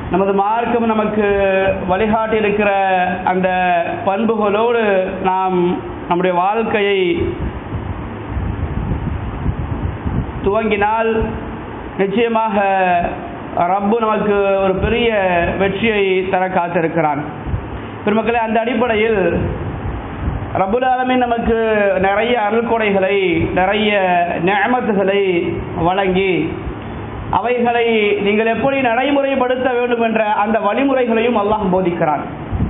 நமது மார்க்கம் நமக்கு வழிகாட்டி இருக்கிற அந்த பண்புகளோடு நாம் நம்முடைய வாழ்க்கையை துவங்கினால் நிச்சயமாக ரப்பு நமக்கு ஒரு பெரிய வெற்றியை தர காத்திருக்கிறான் பெருமக்களே அந்த அடிப்படையில் ரப்புல் ஆலமீன் நமக்கு நிறைய அருள்கொடைகளை நிறைய நியமத்துகளை வழங்கி அவைகளை நீங்கள் எப்படி நடைமுறைப்படுத்த வேண்டும் என்ற அந்த வழிமுறைகளையும் அல்லாஹ் போதிக்கிறான்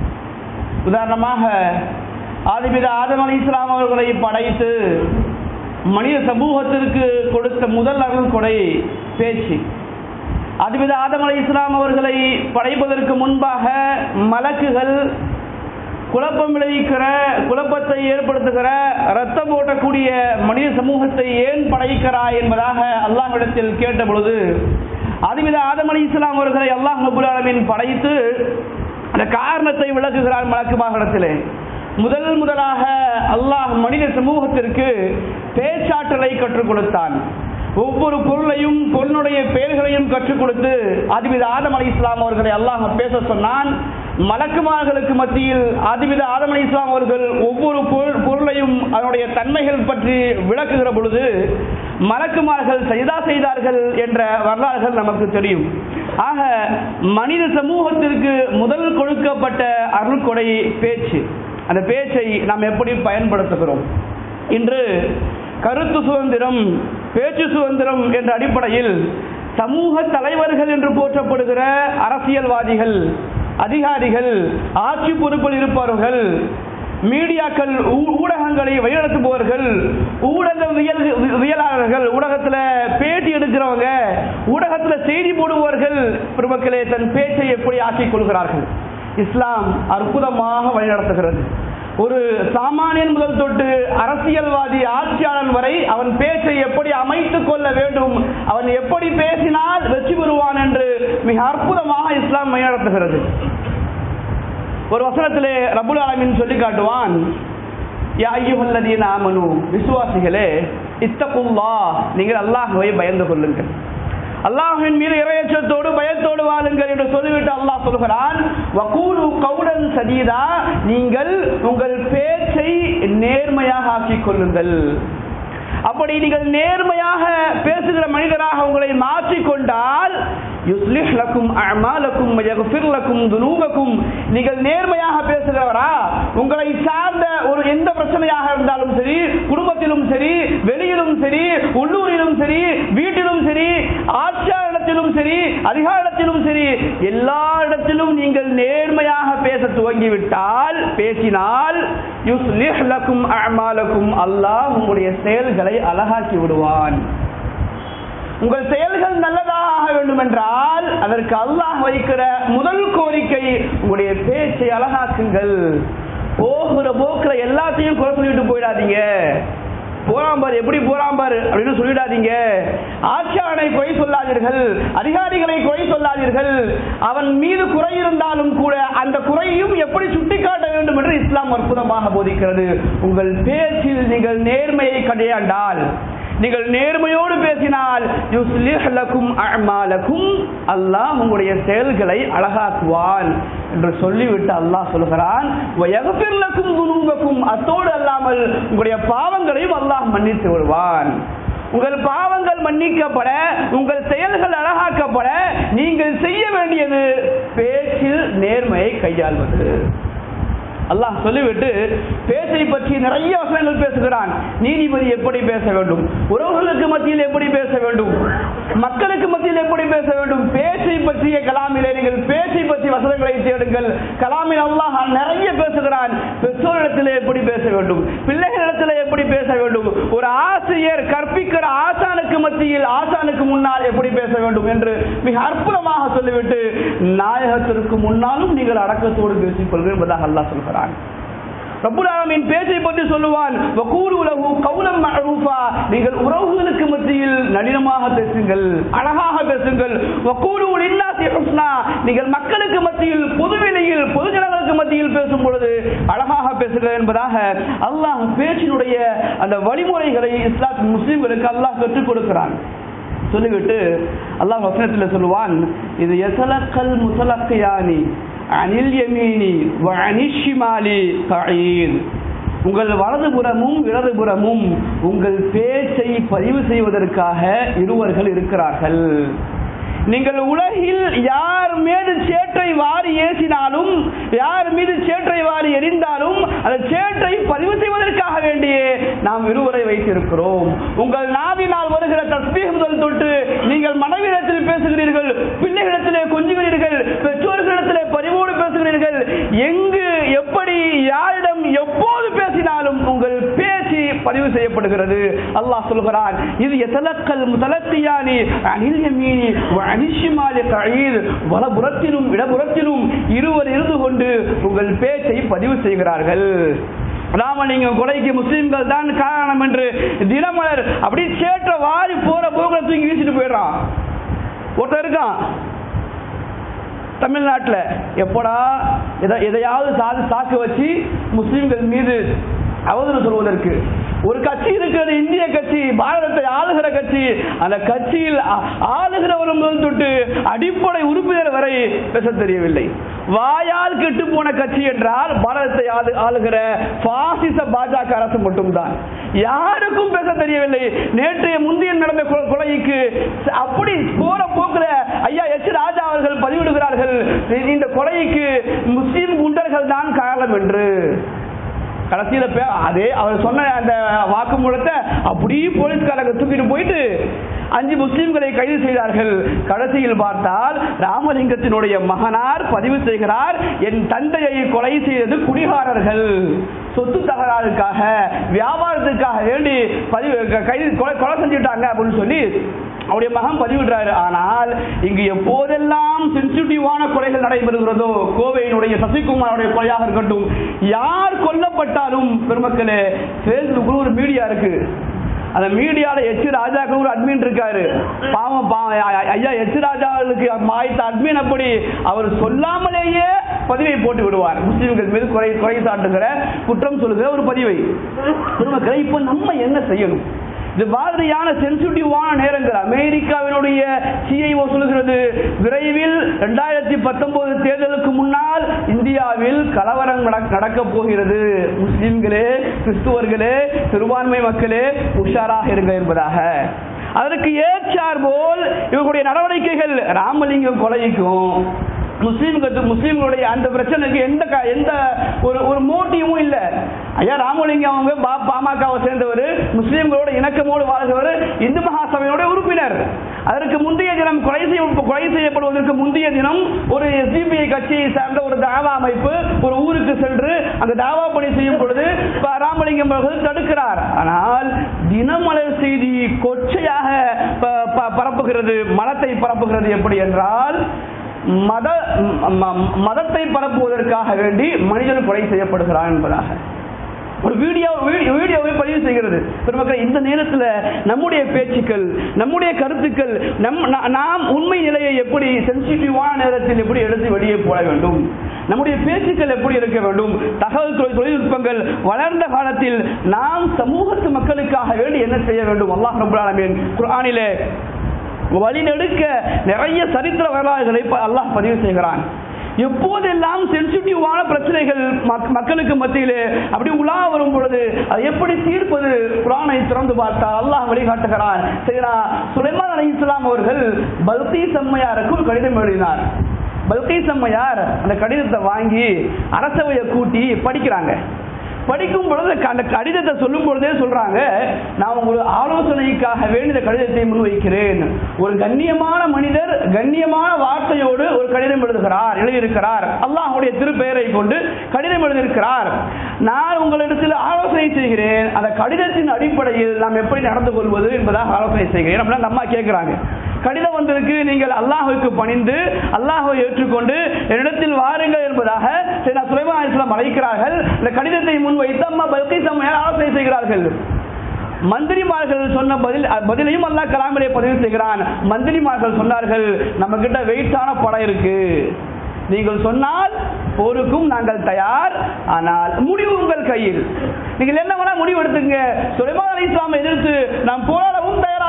உதாரணமாக ஆதிபித ஆதம் அலி இஸ்லாம் அவர்களை படைத்து மனித சமூகத்திற்கு கொடுத்த முதல் அருள் கொடை பேச்சு அதுவித ஆதம் அலி இஸ்லாம் அவர்களை படைப்பதற்கு முன்பாக மலக்குகள் குழப்பம் விளைவிக்கிற குழப்பத்தை ஏற்படுத்துகிற ரத்தம் ஓட்டக்கூடிய மனித சமூகத்தை ஏன் படைக்கிறாய் என்பதாக அல்லாஹ்விடத்தில் கேட்ட பொழுது அதுவித ஆதம் அலி இஸ்லாம் அவர்களை அல்லாஹ் நபுல் ஆலமின் படைத்து அந்த காரணத்தை விளக்குகிறார் மலக்கு மாகடத்திலே முதல் முதலாக அல்லாஹ் மனித சமூகத்திற்கு பேச்சாற்றலை கற்றுக் கொடுத்தான் ஒவ்வொரு பொருளையும் பொருளுடைய பெயர்களையும் கற்றுக் கொடுத்து அதுவித ஆதம் அலி இஸ்லாம் அவர்களை அல்லாஹ் பேச சொன்னான் மலக்குமார்களுக்கு மத்தியில் அதுவித ஆதம் அலி இஸ்லாம் அவர்கள் ஒவ்வொரு பொருளையும் அதனுடைய தன்மைகள் பற்றி விளக்குகிற பொழுது மலக்குமார்கள் செய்தா செய்தார்கள் என்ற வரலாறுகள் நமக்கு தெரியும் ஆக மனித சமூகத்திற்கு முதல் கொடுக்கப்பட்ட அருள்கொடை பேச்சு அந்த பேச்சை நாம் எப்படி பயன்படுத்துகிறோம் இன்று கருத்து சுதந்திரம் பேச்சு சுதந்திரம் என்ற அடிப்படையில் சமூக தலைவர்கள் என்று போற்றப்படுகிற அரசியல்வாதிகள் அதிகாரிகள் ஆட்சி பொறுப்பில் இருப்பவர்கள் மீடியாக்கள் ஊடகங்களை வழிநடத்துபவர்கள் ஊடகவியலாளர்கள் ஊடகத்தில் பேட்டி எடுக்கிறவங்க ஊடகத்தில் செய்தி போடுபவர்கள் பெருமக்களே தன் பேச்சை எப்படி ஆக்கிக் கொள்கிறார்கள் இஸ்லாம் அற்புதமாக வழிநடத்துகிறது ஒரு சாமானியன் முதல் தொட்டு அரசியல்வாதி ஆட்சியாளன் வரை அவன் பேச்சை எப்படி அமைத்துக் கொள்ள வேண்டும் அவன் எப்படி பேசினால் வெற்றி பெறுவான் என்று மிக அற்புதமாக இஸ்லாம் வழிநடத்துகிறது ஒரு வசனத்திலே ரபுல் ஆலமின் சொல்லி காட்டுவான் ஆமனு விசுவாசிகளே இத்தகுல்லா நீங்கள் அல்லாஹுவை பயந்து கொள்ளுங்கள் அல்லாஹின் மீது இறையச்சத்தோடு பயத்தோடு வாழுங்கள் என்று சொல்லிவிட்டு அல்லாஹ் சொல்கிறான் வகூலு கவுடன் சதீதா நீங்கள் உங்கள் பேச்சை நேர்மையாக ஆக்கிக் கொள்ளுங்கள் அப்படி நீங்கள் நேர்மையாக பேசுகிற மனிதராக உங்களை மாற்றிக்கொண்டால் யுஸ்லிஹ் லக்கும் அமாலக்கும் யக்ஃபிர் லக்கும் துனூபக்கும் நீங்கள் நேர்மையாக பேசுகிறவரா உங்களை சார்ந்த ஒரு எந்த பிரச்சனையாக இருந்தாலும் சரி குடும்பத்திலும் சரி வெளியிலும் சரி உள்ளூரிலும் சரி வீட்டிலும் சரி ஆட்சியாளத்திலும் சரி அதிகாரத்திலும் சரி எல்லா இடத்திலும் நீங்கள் நேர்மையாக பேச துவங்கிவிட்டால் பேசினால் யுஸ்லிஹ் லக்கும் அமாலக்கும் அல்லாஹ் உங்களுடைய செயல்களை அழகாக்கி விடுவான் உங்கள் செயல்கள் நல்லதாக ஆக வேண்டும் என்றால் அதற்கு அல்லாஹ் வைக்கிற முதல் கோரிக்கை உங்களுடைய பேச்சை அழகாக்குங்கள் போகிற போக்குல எல்லாத்தையும் குறை சொல்லிட்டு போயிடாதீங்க போறாம்பார் எப்படி போறாம்பார் அப்படின்னு சொல்லிடாதீங்க ஆட்சியாளனை குறை சொல்லாதீர்கள் அதிகாரிகளை குறை சொல்லாதீர்கள் அவன் மீது குறை இருந்தாலும் கூட அந்த குறையும் எப்படி சுட்டிக்காட்ட வேண்டும் என்று இஸ்லாம் அற்புதமாக போதிக்கிறது உங்கள் பேச்சில் நீங்கள் நேர்மையை கடையாண்டால் நீங்கள் நேர்மையோடு பேசினால் அல்லாஹ் உங்களுடைய செயல்களை அழகாக்குவான் என்று சொல்லிவிட்டு அல்லாஹ் சொல்கிறான் அத்தோடு அல்லாமல் உங்களுடைய பாவங்களையும் அல்லாஹ் மன்னித்து விடுவான் உங்கள் பாவங்கள் மன்னிக்கப்பட உங்கள் செயல்கள் அழகாக்கப்பட நீங்கள் செய்ய வேண்டியது பேச்சில் நேர்மையை கையாள்வது அல்லாஹ் சொல்லிவிட்டு பேச்சை பற்றி நிறைய வசனங்கள் பேசுகிறான் நீதிபதி எப்படி பேச வேண்டும் உறவுகளுக்கு மத்தியில் எப்படி பேச வேண்டும் மக்களுக்கு மத்தியில் எப்படி பேச வேண்டும் பேச்சை பற்றிய கலாமிலே நீங்கள் பேச்சை பற்றி வசனங்களை தேடுங்கள் கலாமில் அல்லாஹ் நிறைய பேசுகிறான் பெற்றோரிடத்தில் எப்படி பேச வேண்டும் பிள்ளைகளிடத்தில் எப்படி பேச வேண்டும் ஒரு ஆசிரியர் கற்பிக்கிற ஆசானுக்கு மத்தியில் ஆசானுக்கு முன்னால் எப்படி பேச வேண்டும் என்று மிக அற்புதமாக சொல்லிவிட்டு நாயகத்திற்கு முன்னாலும் நீங்கள் அடக்கத்தோடு பேசிக் கொள்கிறேன் என்பதாக அல்லாஹ் சொல்கிறான் ரப்புலாமின் பேச்சை பற்றி சொல்லுவான் கவுலம் மஅரூஃபா நீங்கள் உறவுகளுக்கு மத்தியில் நளினமாக பேசுங்கள் அழகாக பேசுங்கள் வக்கூலு லின்னாசி ஹுஸ்னா நீங்கள் மக்களுக்கு மத்தியில் பொதுவெளியில் பொதுஜனங்களுக்கு மத்தியில் பேசும் பொழுது அழகாக பேசுங்கள் என்பதாக அல்லாஹ் பேச்சினுடைய அந்த வழிமுறைகளை இஸ்லாத் முஸ்லிம்களுக்கு அல்லாஹ் கற்றுக் கொடுக்கிறான் சொல்லிவிட்டு அல்லாஹ் வசனத்தில் சொல்லுவான் இது எசலக்கல் முசலக்கையானி அனில் யமீனி வ அனிஷிமாலி கயீத் உங்கள் வலதுபுறமும் இடதுபுறமும் உங்கள் பேச்சை பதிவு செய்வதற்காக இருவர்கள் இருக்கிறார்கள் நீங்கள் உலகில் யார் மீது சேற்றை வாரி ஏசினாலும் யார் மீது சேற்றை வாரி எரிந்தாலும் அந்த சேற்றை பதிவு செய்வதற்காக வேண்டியே நாம் இருவரை வைத்திருக்கிறோம் உங்கள் நாவினால் வருகிற தஸ்பீக முதல் தொட்டு நீங்கள் மனைவிடத்தில் பேசுகிறீர்கள் பிள்ளைகளிடத்திலே கொஞ்சுகிறீர்கள் பெற்றோர்களிடத்திலே பரிவோடு பேசுகிறீர்கள் எங்கு எப்படி யாரிடம் எப்போது பேசினாலும் உங்கள் பேச்சு பதிவு செய்யப்படுகிறது அல்லாஹ் சொல்கிறான் இது எத்தலக்கல் முதலத்தியானி அனில் யமீனி அனிஷிமாலி கயீர் வலபுறத்திலும் இடபுறத்திலும் இருவர் இருந்து கொண்டு உங்கள் பேச்சை பதிவு செய்கிறார்கள் ராமலிங்கம் கொலைக்கு முஸ்லிம்கள் தான் காரணம் என்று தினமலர் அப்படி சேற்ற வாரி போற போகிற தூக்கி வீசிட்டு போயிடுறான் ஒருத்தர் இருக்கான் தமிழ்நாட்டில் எப்படா எதை எதையாவது சாது சாக்கு வச்சு முஸ்லிம்கள் மீது அவதூறு சொல்வதற்கு ஒரு கட்சி இருக்கிறது இந்திய கட்சி பாரதத்தை ஆளுகிற கட்சி அந்த கட்சியில் ஆ- ஆளுகிறவர் முதல் தொட்டு அடிப்படை உறுப்பினர் வரை பேச தெரியவில்லை வாயால் கெட்டு போன கட்சி என்றால் பாரதத்தை ஆளு ஆளுகிற பாசிச பாஜக அரசு மட்டும்தான் யாருக்கும் பேச தெரியவில்லை நேற்றைய முந்தைய நடந்த கொ- கொலைக்கு அப்படி போற போக்குல ஐயா எச் ராஜா அவர்கள் பதிவிடுகிறார்கள் இந்த கொலைக்கு முஸ்லிம் குண்டர்கள் தான் காரணம் என்று கடைசியில பே- அதே அவர் சொன்ன அந்த வாக்குமூலத்தை அப்படியே போலீஸ்காரங்க தூக்கிட்டு போயிட்டு அஞ்சு முஸ்லிம்களை கைது செய்தார்கள் கடைசியில் பார்த்தால் ராமலிங்கத்தினுடைய மகனார் பதிவு செய்கிறார் என் தந்தையை கொலை செய்தது குடிகாரர்கள் சொத்து தகராறுக்காக வியாபாரத்துக்காக வேண்டி பதிவு க- கைது கொலை கொலை செஞ்சுட்டாங்க அப்படின்னு சொல்லி அவருடைய மகன் பதிவிடுறாரு ஆனால் இங்கு எப்போதெல்லாம் சென்சிட்டிவான கொலைகள் நடைபெறுகிறதோ கோவையினுடைய சசிகுமாரோடைய கொலையாக இருக்கட்டும் யார் கொல்லப்பட்டாலும் பெருமக்களே பேஸ்புக்கில் ஒரு மீடியா இருக்கு அந்த மீடியால எச் ராஜாக்கு ஒரு அட்மின் இருக்காரு பாவம் பாவம் ஐ- ஐயா எச் ராஜாவுக்கு மாய்த்த அட்மின் அப்படி அவர் சொல்லாமலேயே பதிவை போட்டு விடுவார் முஸ்லிம்கள் மீது குறை குறை சாட்டுகிற குற்றம் சொல்லுகிற ஒரு பதிவை பெருமக்களே இப்போ நம்ம என்ன செய்யணும் இது மாதிரியான சென்சிட்டிவான நேரங்கள் அமெரிக்காவினுடைய சிஐஓ சொல்லுகிறது விரைவில் இரண்டாயிரத்தி பத்தொன்பது தேர்தலுக்கு முன்னால் இந்தியாவில் கலவரம் நடக்க- நடக்கப் போகிறது முஸ்லிம்களே கிறிஸ்துவர்களே சிறுபான்மை மக்களே உஷாராக இருங்க என்பதாக அதற்கு ஏற்றார் போல் இவர்களுடைய நடவடிக்கைகள் ராமலிங்கம் கொலைக்கும் முஸ்லீம்களுக்கு முஸ்லீம்களுடைய அந்த பிரச்சனைக்கு எந்த க- எந்த ஒரு ஒரு மோட்டிவும் இல்ல ஐயா ராமலிங்கம் அவங்க பா- பாமகவை சேர்ந்தவர் முஸ்லீம்களோட இணக்கமோடு வாழ்கிறவர் இந்து மகாசபையோட உறுப்பினர் அதற்கு முந்தைய தினம் கொலை செய்ய கொலை செய்யப்படுவதற்கு முந்தைய தினம் ஒரு சிபிஐ கட்சியை சார்ந்த ஒரு தாவா அமைப்பு ஒரு ஊருக்கு சென்று அந்த தாவா பணி செய்யும் பொழுது ப- ராமலிங்கம் அவர்கள் தடுக்கிறார் ஆனால் தினமலர் செய்தி கொச்சையாக ப- ப- பரப்புகிறது மலத்தை பரப்புகிறது எப்படி என்றால் மத ம- ம- மதத்தை பரப்புவதற்காக வேண்டி மனிதன் கொலை செய்யப்படுகிறான் என்பதாக ஒரு வீடியோ வீடியோ- வீடியோவை பதிவு செய்கிறது பெருமக்கள் இந்த நேரத்தில் நம்முடைய பேச்சுக்கள் நம்முடைய கருத்துக்கள் நம் நா- நாம் உண்மை நிலையை எப்படி சென்சிட்டிவான நேரத்தில் எப்படி எடுத்து வெளியே போட வேண்டும் நம்முடைய பேச்சுக்கள் எப்படி இருக்க வேண்டும் தகவல் தொழில் தொழில்நுட்பங்கள் வளர்ந்த காலத்தில் நாம் சமூகத்து மக்களுக்காக வேண்டி என்ன செய்ய வேண்டும் அல்லாஹ் ரபுல் ஆலமீன் குர்ஆனிலே வழிநெடுக்க நிறைய சரித்திர வரலாறுகளை ப- அல்லாஹ் பதிவு செய்கிறான் எப்போதெல்லாம் சென்சிட்டிவான பிரச்சனைகள் மக்- மக்களுக்கு மத்தியிலே அப்படி உலா வரும் பொழுது அதை எப்படி தீர்ப்பது குரானை திறந்து பார்த்தால் அல்லாஹ் வழிகாட்டுகிறான் சரினா சுலைமான் அலி இஸ்லாம் அவர்கள் பல்கீஸ் அம்மையாருக்கு ஒரு கடிதம் எழுதினார் பல்கீஸ் அம்மையார் அந்த கடிதத்தை வாங்கி அரசவையை கூட்டி படிக்கிறாங்க படிக்கும் பொழுது அந்த கடிதத்தை சொல்லும் பொழுதே சொல்றாங்க நான் ஒரு ஆலோசனைக்காக வேண்டி இந்த கடிதத்தை முன்வைக்கிறேன் ஒரு கண்ணியமான மனிதர் கண்ணியமான வார்த்தையோடு ஒரு கடிதம் எழுதுகிறார் எழுதியிருக்கிறார் அல்லாஹ்வுடைய திருப்பெயரை கொண்டு கடிதம் எழுதியிருக்கிறார் நான் உங்களிடத்தில் ஆலோசனை செய்கிறேன் அந்த கடிதத்தின் அடிப்படையில் நாம் எப்படி நடந்து கொள்வது என்பதாக ஆலோசனை செய்கிறேன் அப்படின்னா அந்த அம்மா கேட்கிறாங்க கடிதம் வந்திருக்கு நீங்கள் அல்லாஹுக்கு பணிந்து அல்லாஹை ஏற்றுக்கொண்டு என்னிடத்தில் வாருங்கள் என்பதாக சரி நான் சுலைமான் இஸ்லாம் அழைக்கிறார்கள் இந்த கடிதத்தை முன்வைத்து அம்மா பல்கீஸ் அம்மையார் ஆலோசனை செய்கிறார்கள் மந்திரிமார்கள் சொன்ன பதில் பதிலையும் அல்லாஹ் கலாமிலே பதிவு செய்கிறான் மந்திரிமார்கள் சொன்னார்கள் நம்ம கிட்ட வெயிட்டான படம் இருக்கு நீங்கள் சொன்னால் போருக்கும் நாங்கள் தயார் ஆனால் முடிவு உங்கள் கையில் நீங்கள் என்ன வேணா முடிவு எடுத்துங்க சுலைமான் அலி இஸ்லாமை எதிர்த்து நாம் போராடவும் தயாராக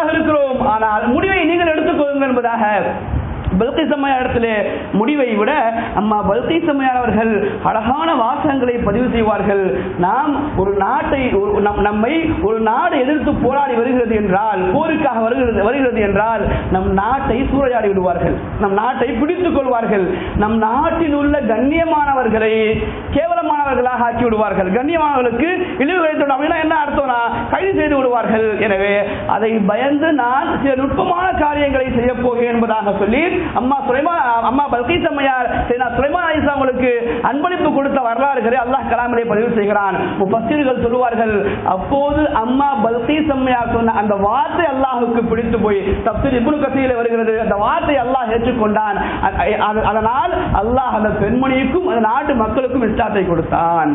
தயாராக இருக்கிறோம் ஆனால் முடிவை நீங்கள் எடுத்துக்கொள்ளுங்கள் என்பதாக பல்கீஸ் அம்மையார் இடத்திலே முடிவை விட அம்மா பல்கீஸ் அம்மையார் அவர்கள் அழகான வாசகங்களை பதிவு செய்வார்கள் நாம் ஒரு நாட்டை ஒரு- நம்- நம்மை ஒரு நாடு எதிர்த்து போராடி வருகிறது என்றால் போருக்காக வருகிறது வருகிறது என்றால் நம் நாட்டை சூறையாடி விடுவார்கள் நம் நாட்டை பிடித்துக் கொள்வார்கள் நம் நாட்டில் உள்ள கண்ணியமானவர்களை கேவலமானவர்களாக ஆக்கி விடுவார்கள் கண்ணியமானவர்களுக்கு இழிவு வைத்து அப்படின்னா என்ன அர்த்தம்னா கைது செய்து விடுவார்கள் எனவே அதை பயந்து நான் சில நுட்பமான காரியங்களை செய்ய போகிறேன் என்பதாக சொல்லி அம்மா சுலைமா அம்மா பல்கீஸ் அம்மையார் சையத்னா சுலைமான் அலிஸ்லாம் அவங்களுக்கு அன்பளிப்பு கொடுத்த வரலாறுகளை அல்லாஹ் கலாமிலே பதிவு செய்கிறான் முஃபஸ்ஸீர்கள் சொல்லுவார்கள் அப்போது அம்மா பல்கீஸ் அம்மையார் சொன்ன அந்த வார்த்தை அல்லாஹ்வுக்கு பிடித்து போய் தப்சீர் இப்னு கசீரில் வருகிறது அந்த வார்த்தை அல்லாஹ் ஏற்றுக்கொண்டான் அ- அ- அதனால் அல்லாஹ் அந்த பெண்மணிக்கும் அந்த நாட்டு மக்களுக்கும் இஸ்லாத்தை கொடுத்தான்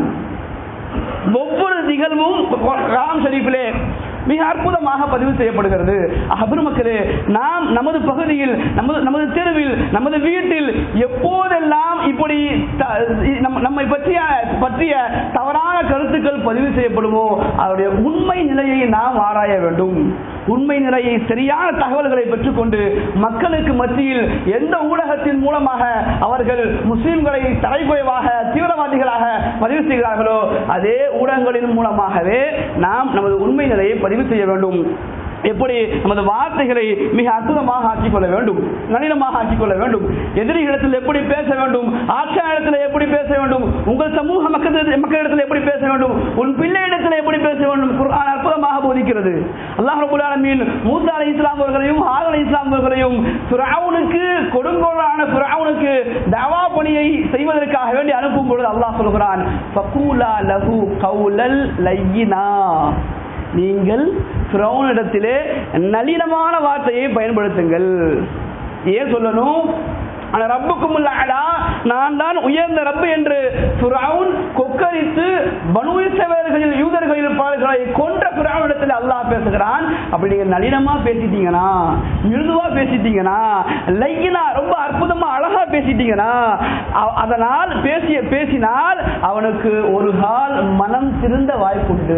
ஒவ்வொரு நிகழ்வும் ராம் ஷரீஃபிலே மிக அற்புதமாக பதிவு செய்யப்படுகிறது அபெருமக்களே நாம் நமது பகுதியில் நமது நமது தெருவில் நமது வீட்டில் எப்போதெல்லாம் இப்படி த- நம்ம- நம்மை பற்றிய பற்றிய தவறான கருத்துக்கள் பதிவு செய்யப்படுமோ அதனுடைய உண்மை நிலையை நாம் ஆராய வேண்டும் உண்மை நிலையை சரியான தகவல்களை பெற்றுக்கொண்டு மக்களுக்கு மத்தியில் எந்த ஊடகத்தின் மூலமாக அவர்கள் முஸ்லிம்களை தலைகுறைவாக தீவிரவாதிகளாக பதிவு செய்கிறார்களோ அதே ஊடகங்களின் மூலமாகவே நாம் நமது உண்மை நிலையை பதிவு செய்ய வேண்டும் எப்படி நமது வார்த்தைகளை மிக அற்புதமாக ஆக்கிக் கொள்ள வேண்டும் நளினமாக ஆக்கிக் கொள்ள வேண்டும் எதிரிகளிடத்தில் எப்படி பேச வேண்டும் ஆட்சியாளத்தில் எப்படி பேச வேண்டும் உங்கள் சமூக மக்கள் மக்களிடத்தில் எப்படி பேச வேண்டும் உன் பிள்ளையிடத்தில் எப்படி பேச வேண்டும் குர்ஆன் அற்புதமாக போதிக்கிறது அல்லாஹ் ரபுல் ஆலமீன் மூசா அலை இஸ்லாம் அவர்களையும் ஹார் அலை இஸ்லாம் அவர்களையும் ஃபிரௌனுக்கு கொடுங்கோலான ஃபிரௌனுக்கு தவா பணியை செய்வதற்காக வேண்டி அனுப்பும் பொழுது அல்லாஹ் சொல்கிறான் ஃபகூலா லஹு கௌலல் லையினா நீங்கள் ஃபிரௌனிடத்திலே நளினமான வார்த்தையை பயன்படுத்துங்கள் ஏன் சொல்லணும் ஆனா ரப்புக்கும் அலா நான் தான் உயர்ந்த ரப்பு என்று ஃபிரௌன் கொக்கரித்து பனு இஸ்ரவேலர்களில் யூதர்களில் பாடல்களை கொன்ற ஃபிரௌனிடத்தில் அல்லாஹ் பேசுகிறான் அப்படி நீங்க நளினமா பேசிட்டீங்கன்னா மிருதுவா பேசிட்டீங்கன்னா லையினா ரொம்ப அற்புதமா அழகா பேசிட்டீங்கன்னா அ- அதனால் பேசிய பேசினால் அவனுக்கு ஒரு கால் மனம் திருந்த வாய்ப்புண்டு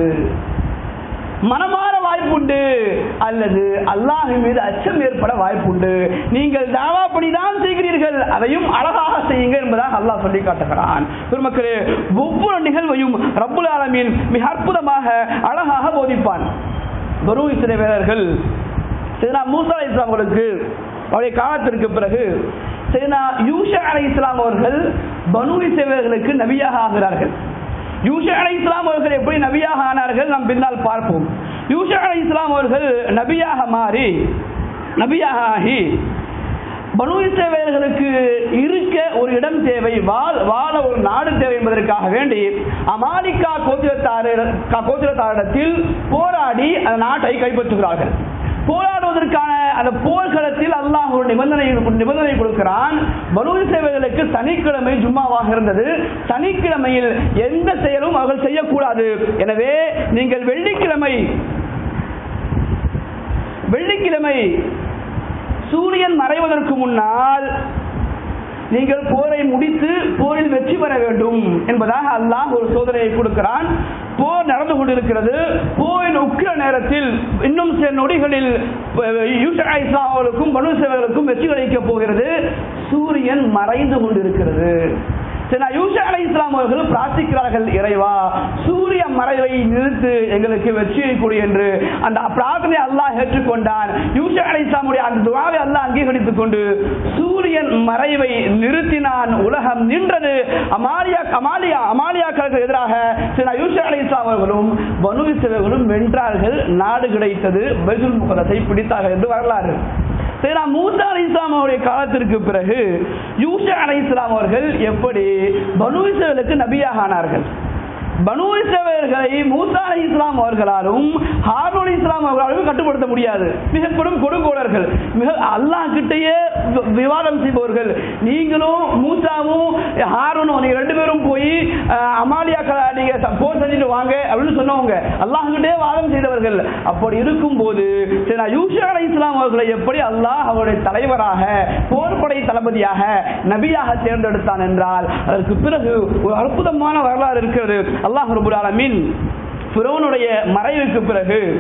மனமாற வாய்ப்புண்டு அல்லது அல்லாஹ் மீது அச்சம் ஏற்பட வாய்ப்புண்டு நீங்கள் தாவா தான் செய்கிறீர்கள் அதையும் அழகாக செய்யுங்க என்பதாக அல்லாஹ் சொல்லி காட்டுகிறான் பெருமக்களே ஒவ்வொரு நிகழ்வையும் ரப்புல் ஆலமீன் மிக அற்புதமாக அழகாக போதிப்பான் பரு இஸ்ரவேலர்கள் சரினா மூசா அலை இஸ்லாம் அவர்களுக்கு அவருடைய காலத்திற்கு பிறகு சரினா யூஷா அலை இஸ்லாம் அவர்கள் பனு இஸ்ரவேலர்களுக்கு நபியாக ஆகிறார்கள் யூஷா அலை இஸ்லாம் அவர்கள் எப்படி நபியாக ஆனார்கள் நாம் பின்னால் பார்ப்போம் யூஷா அலை இஸ்லாம் அவர்கள் நபியாக மாறி நபியாக ஆகி பனு இஸ்ரவேலர்களுக்கு இருக்க ஒரு இடம் தேவை வாழ வாழ ஒரு நாடு தேவை என்பதற்காக வேண்டி அமாலிகா கோத்திரத்தார கோத்திரத்தாரிடத்தில் போராடி அந்த நாட்டை கைப்பற்றுகிறார்கள் போராடுவதற்கான அந்த போர்க்களத்தில் அல்லாஹ் ஒரு நிபந்தனை ஒரு நிபந்தனை கொடுக்கிறான் பனு இஸ்ரவேலர்களுக்கு சனிக்கிழமை ஜும்மாவாக இருந்தது சனிக்கிழமையில் எந்த செயலும் அவர்கள் செய்யக்கூடாது எனவே நீங்கள் வெள்ளிக்கிழமை வெள்ளிக்கிழமை சூரியன் மறைவதற்கு முன்னால் நீங்கள் போரை முடித்து போரில் வெற்றி பெற வேண்டும் என்பதாக அல்லாஹ் ஒரு சோதனையை கொடுக்கிறான் போர் நடந்து கொண்டிருக்கிறது போரின் உக்கிர நேரத்தில் இன்னும் சில நொடிகளில் யூஷா இஸ்லாம் அவர்களுக்கும் பனு சேவர்களுக்கும் வெற்றி கிடைக்கப் போகிறது சூரியன் மறைந்து கொண்டிருக்கிறது சரி யூஷா அலை இஸ்லாம் அவர்கள் பிரார்த்திக்கிறார்கள் இறைவா சூரிய மறைவை நிறுத்து எங்களுக்கு வெற்றியை கொடு என்று அந்த பிரார்த்தனை அல்லாஹ் ஏற்றுக்கொண்டான் யூஷா அலை இஸ்லாமுடைய அந்த துவாவை அல்லாஹ் அங்கீகரித்துக் கொண்டு சூரியன் மறைவை நிறுத்தினான் உலகம் நின்றது அமாலியா அமாலியா அமாலியாக்களுக்கு எதிராக சில யூஷா அலை இஸ்லாம் அவர்களும் பனு இஸ்ரவேலர்களும் வென்றார்கள் நாடு கிடைத்தது பைதுல் முகதத்தை பிடித்தார்கள் என்று வரலாறு சரி மூசா அலி இஸ்லாம் அவருடைய காலத்திற்கு பிறகு யூஷா அலி இஸ்லாம் அவர்கள் எப்படி பனு இஸ்ரவேலுக்கு நபியாக ஆனார்கள் பனு இஸ்ரவேலர்களை மூசா அலி இஸ்லாம் அவர்களாலும் ஹாரூன் அலி இஸ்லாம் அவர்களாலும் கட்டுப்படுத்த முடியாது மிக பெரும் கொடுங்கோலர்கள் மிக அல்லாஹ் கிட்டேயே வி- விவாதம் செய்பவர்கள் நீங்களும் மூசாவும் ஹாரூனும் நீங்க ரெண்டு பேரும் போய் அஹ், அமாலியா க- நீங்க ச- போர் செஞ்சுட்டு வாங்க அப்படின்னு சொன்னவங்க அல்லாஹ் கிட்டே வாதம் செய்தவர்கள் அப்படி இருக்கும்போது சரி, நான் யூஷா அலை இஸ்லாம் அவர்களை எப்படி அல்லாஹ் அவருடைய தலைவராக போர்படை தளபதியாக நபியாக தேர்ந்தெடுத்தான் என்றால் அதற்கு பிறகு ஒரு அற்புதமான வரலாறு இருக்கிறது அல்லாஹ் ரபுல் ஆலமீன் ஃபிரௌனுடைய மறைவுக்கு பிறகு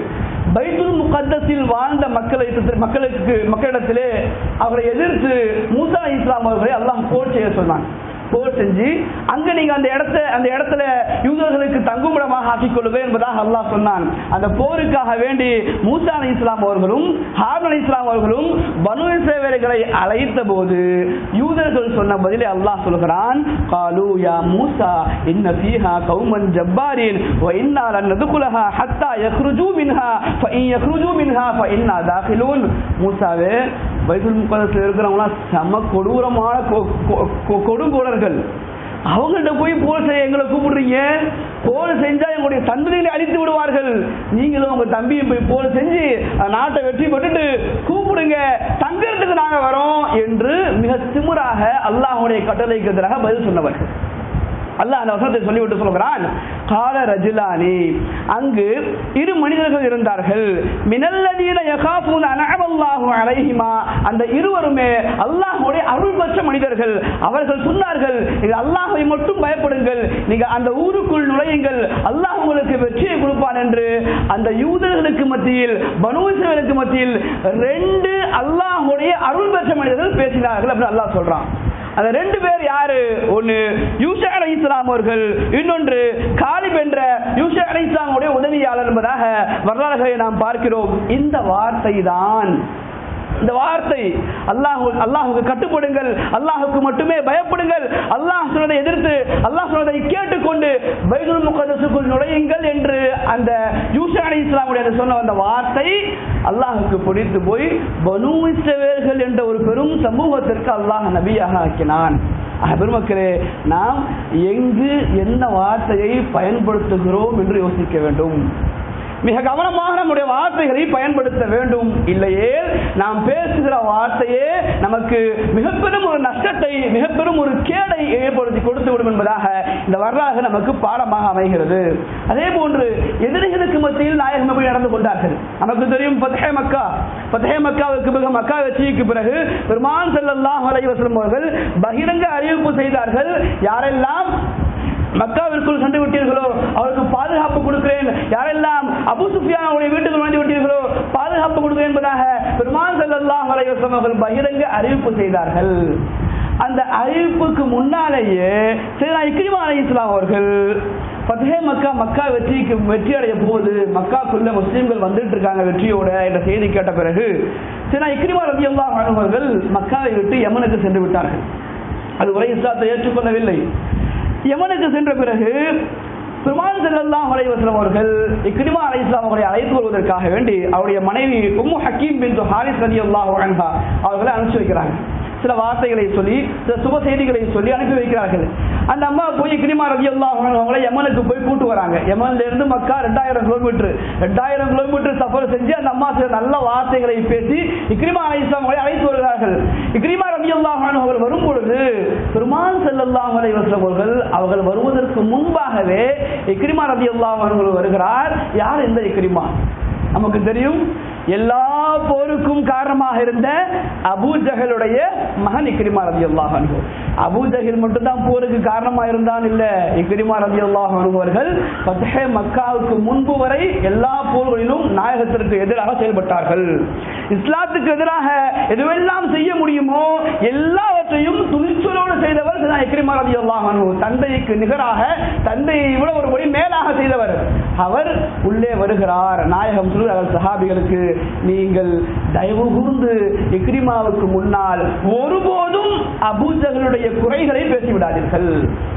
பைத்துல் முகத்தஸில் வாழ்ந்த மக்களை மக்களுக்கு மக்களிடத்திலே அவரை எதிர்த்து மூசா இஸ்லாம் அவர்களை அல்லாஹ் போர் செய்ய சொன்னான் போர் செஞ்சு அங்க நீங்க அந்த இடத்த அந்த இடத்துல யூதர்களுக்கு தங்குமிடமாக ஆக்கிக் கொள்ளுவேன் என்பதாக அல்லாஹ் சொன்னான் அந்த போருக்காக வேண்டி மூசா அலி இஸ்லாம் அவர்களும் ஹாரூன் அலி இஸ்லாம் அவர்களும் பனு இஸ்ரவேலர்களை அழைத்த போது யூதர்கள் சொன்ன பதிலை அல்லாஹ் சொல்கிறான் காலு யா மூசா இன்ன ஃபீஹா கௌமன் ஜப்பாரின் வ இன்னா லன் நதுகுலஹா ஹத்தா யக்ருஜூ மின்ஹா ஃப இன் யக்ருஜூ மின்ஹா ஃப இன்னா தாகிலூன் மூசாவே பைபிள் முக்கதத்தில் இருக்கிறவங்களாம் செம கொடூரமான கொ- கொ- கொ- கொடுங்கோலர்கள் அவங்கள்ட்ட போய் போர் செய்ய எங்களை கூப்பிடுறீங்க போர் செஞ்சா எங்களுடைய சந்ததிகளை அழித்து விடுவார்கள் நீங்களும் உங்க தம்பியும் போய் போர் செஞ்சு அஹ், நாட்டை வெற்றி பெற்றுட்டு கூப்பிடுங்க தங்கறதுக்கு நாங்க வரோம் என்று மிக திமிராக அல்லாஹ்வுடைய கட்டளைக்கு எதிராக பதில் சொன்னவர்கள் அல்லாஹ் அந்த வசனத்தை சொல்லிவிட்டு சொல்கிறான் கால ரஜுலானி அங்கு இரு மனிதர்கள் இருந்தார்கள் மினல்லதீன யகாஃபூன அனஅமல்லாஹு அலைஹிமா அந்த இருவருமே அல்லாஹ்வுடைய அருள் பெற்ற மனிதர்கள் அவர்கள் சொன்னார்கள் இது அல்லாஹ்வை மட்டும் பயப்படுங்கள் நீங்க அந்த ஊருக்குள் நுழையுங்கள் அல்லாஹ் உங்களுக்கு வெற்றியை கொடுப்பான் என்று அந்த யூதர்களுக்கு மத்தியில் பனூசர்களுக்கு மத்தியில் ரெண்டு அல்லாஹ்வுடைய அருள் பெற்ற மனிதர்கள் பேசினார்கள் அப்படின்னு அல்லாஹ் சொல்றான் அந்த ரெண்டு பேர் யாரு ஒன்னு யூசா அலை இஸ்லாம் அவர்கள் இன்னொன்று காலிப் என்ற யூசா அலை இஸ்லாமுடைய உதவியாளர் என்பதாக வரலாறுகளை நாம் பார்க்கிறோம் இந்த வார்த்தை தான் இந்த வார்த்தை அல்லாஹ் அல்லாஹுக்கு கட்டுப்படுங்கள் அல்லாஹுக்கு மட்டுமே பயப்படுங்கள் அல்லாஹ் சொன்னதை எதிர்த்து அல்லாஹ் சொன்னதை கேட்டுக்கொண்டு பைதுல் முகதசுக்குள் நுழையுங்கள் என்று அந்த யூசா அலி இஸ்லாமுடைய அந்த சொன்ன அந்த வார்த்தை அல்லாஹுக்கு பிடித்து போய் பனு இஸ்ரவேல்கள் என்ற ஒரு பெரும் சமூகத்திற்கு அல்லாஹ் நபியாக ஆக்கினான் ஆக, பெருமக்களே நாம் எங்கு என்ன வார்த்தையை பயன்படுத்துகிறோம் என்று யோசிக்க வேண்டும் மிக கவனமாக நம்முடைய வார்த்தைகளை பயன்படுத்த வேண்டும் இல்லையே நாம் பேசுகிற வார்த்தையே நமக்கு மிக பெரும் ஒரு நஷ்டத்தை மிக பெரும் ஒரு கேடை ஏற்படுத்தி கொடுத்து விடும் என்பதாக இந்த வரலாறு நமக்கு பாடமாக அமைகிறது அதே போன்று எதிரிகளுக்கு மத்தியில் நாயகம் எப்படி நடந்து கொண்டார்கள் நமக்கு தெரியும் பத்தே மக்கா பத்தே மக்காவுக்கு பிறகு மக்கா வெற்றிக்கு பிறகு பெருமான் செல்லல்லாஹ் அலைஹி வஸல்லம் அவர்கள் பகிரங்க அறிவிப்பு செய்தார்கள் யாரெல்லாம் மக்காவிற்குள் சென்று விட்டீர்களோ அவருக்கு பாதுகாப்பு கொடுக்கிறேன் யாரெல்லாம் அபு சுஃபியானுடைய வீட்டுக்கு வந்து விட்டீர்களோ பாதுகாப்பு கொடுக்கிறேன் என்பதாக பெருமான் ஸல்லல்லாஹு அலைஹி வஸல்லம் அவர்கள் பகிரங்க அறிவிப்பு செய்தார்கள் அந்த அறிவிப்புக்கு முன்னாலேயே சையதுனா இக்ரிமா அலைஹிஸ்ஸலாம் அவர்கள் ஃபத்ஹே மக்கா மக்கா வெற்றிக்கு வெற்றி அடைய போது மக்காக்குள்ள முஸ்லீம்கள் வந்துட்டு இருக்காங்க வெற்றியோட என்ற செய்தி கேட்ட பிறகு சையதுனா இக்ரிமா ரலியல்லாஹு அன்ஹு அவர்கள் மக்காவை விட்டு யமனுக்கு சென்று விட்டார்கள் அதுவரை இஸ்லாத்தை ஏற்றுக்கொள்ளவில்லை யமனுக்கு சென்ற பிறகு பெருமான் செல்லல்லாம் அலைவசலம் அவர்கள் இக்ரிமா அலை இஸ்லாம் அவர்களை அழைத்து வருவதற்காக வேண்டி அவருடைய மனைவி உம்மு ஹக்கீம் பின் ஹாரிஸ் ரதி அல்லாஹ் அவர்களை அனுப்பிச்சு வைக்கிறாங்க சில வார்த்தைகளை சொல்லி சில சுப செய்திகளை சொல்லி அனுப்பி வைக்கிறார்கள் அந்த அம்மா போய் இக்ரிமா ரதி அல்லாஹ் அவங்களை யமனுக்கு போய் கூட்டு வராங்க யமன்ல இருந்து மக்கா ரெண்டாயிரம் கிலோமீட்டர் ரெண்டாயிரம் கிலோமீட்டர் சஃபர் செஞ்சு அந்த அம்மா சில நல்ல வார்த்தைகளை பேசி இக்ரிமா அலை இஸ்லாம் அவர்களை அழைத்து வருகிறார்கள் இக்ரிமா ரதி அல்லாஹ் அவர்கள் வரும் பொழுது பெருமான் செல்லல்லாஹ் அலை அவர்கள் அவர்கள் வருவதற்கு முன்பாகவே இக்ரிமா ரதி அல்லாஹ் அவர்கள் வருகிறார் யார் இந்த இக்ரிமா நமக்கு தெரியும் எல்லா போருக்கும் காரணமாக இருந்த அபூ ஜஹலுடைய மகன் இக்ரிமா ரதி அல்லாஹ் அபூ ஜஹில் மட்டும்தான் போருக்கு காரணமா இருந்தான் இல்ல இக்ரிமா ரதி அல்லாஹ் அவர்கள் பத்தே மக்காவுக்கு முன்பு வரை எல்லா போர்களிலும் நாயகத்திற்கு எதிராக செயல்பட்டார்கள் இஸ்லாத்துக்கு எதிராக எதுவெல்லாம் செய்ய முடியுமோ எல்லாவற்றையும் துணிச்சலோடு செய்தவர் சையதுனா இக்ரிமா ரதி அல்லாஹ் தந்தைக்கு நிகராக தந்தையை விட ஒரு மொழி மேலாக செய்தவர் அவர் உள்ளே வருகிறார் நாயகம் சொல்கிறார்கள் சஹாபிகளுக்கு நீங்கள் தயவு கூர்ந்து இக்ரிமாவுக்கு முன்னால் ஒருபோதும் அபூஜகளுடைய குறைகளை பேசிவிடாதீர்கள்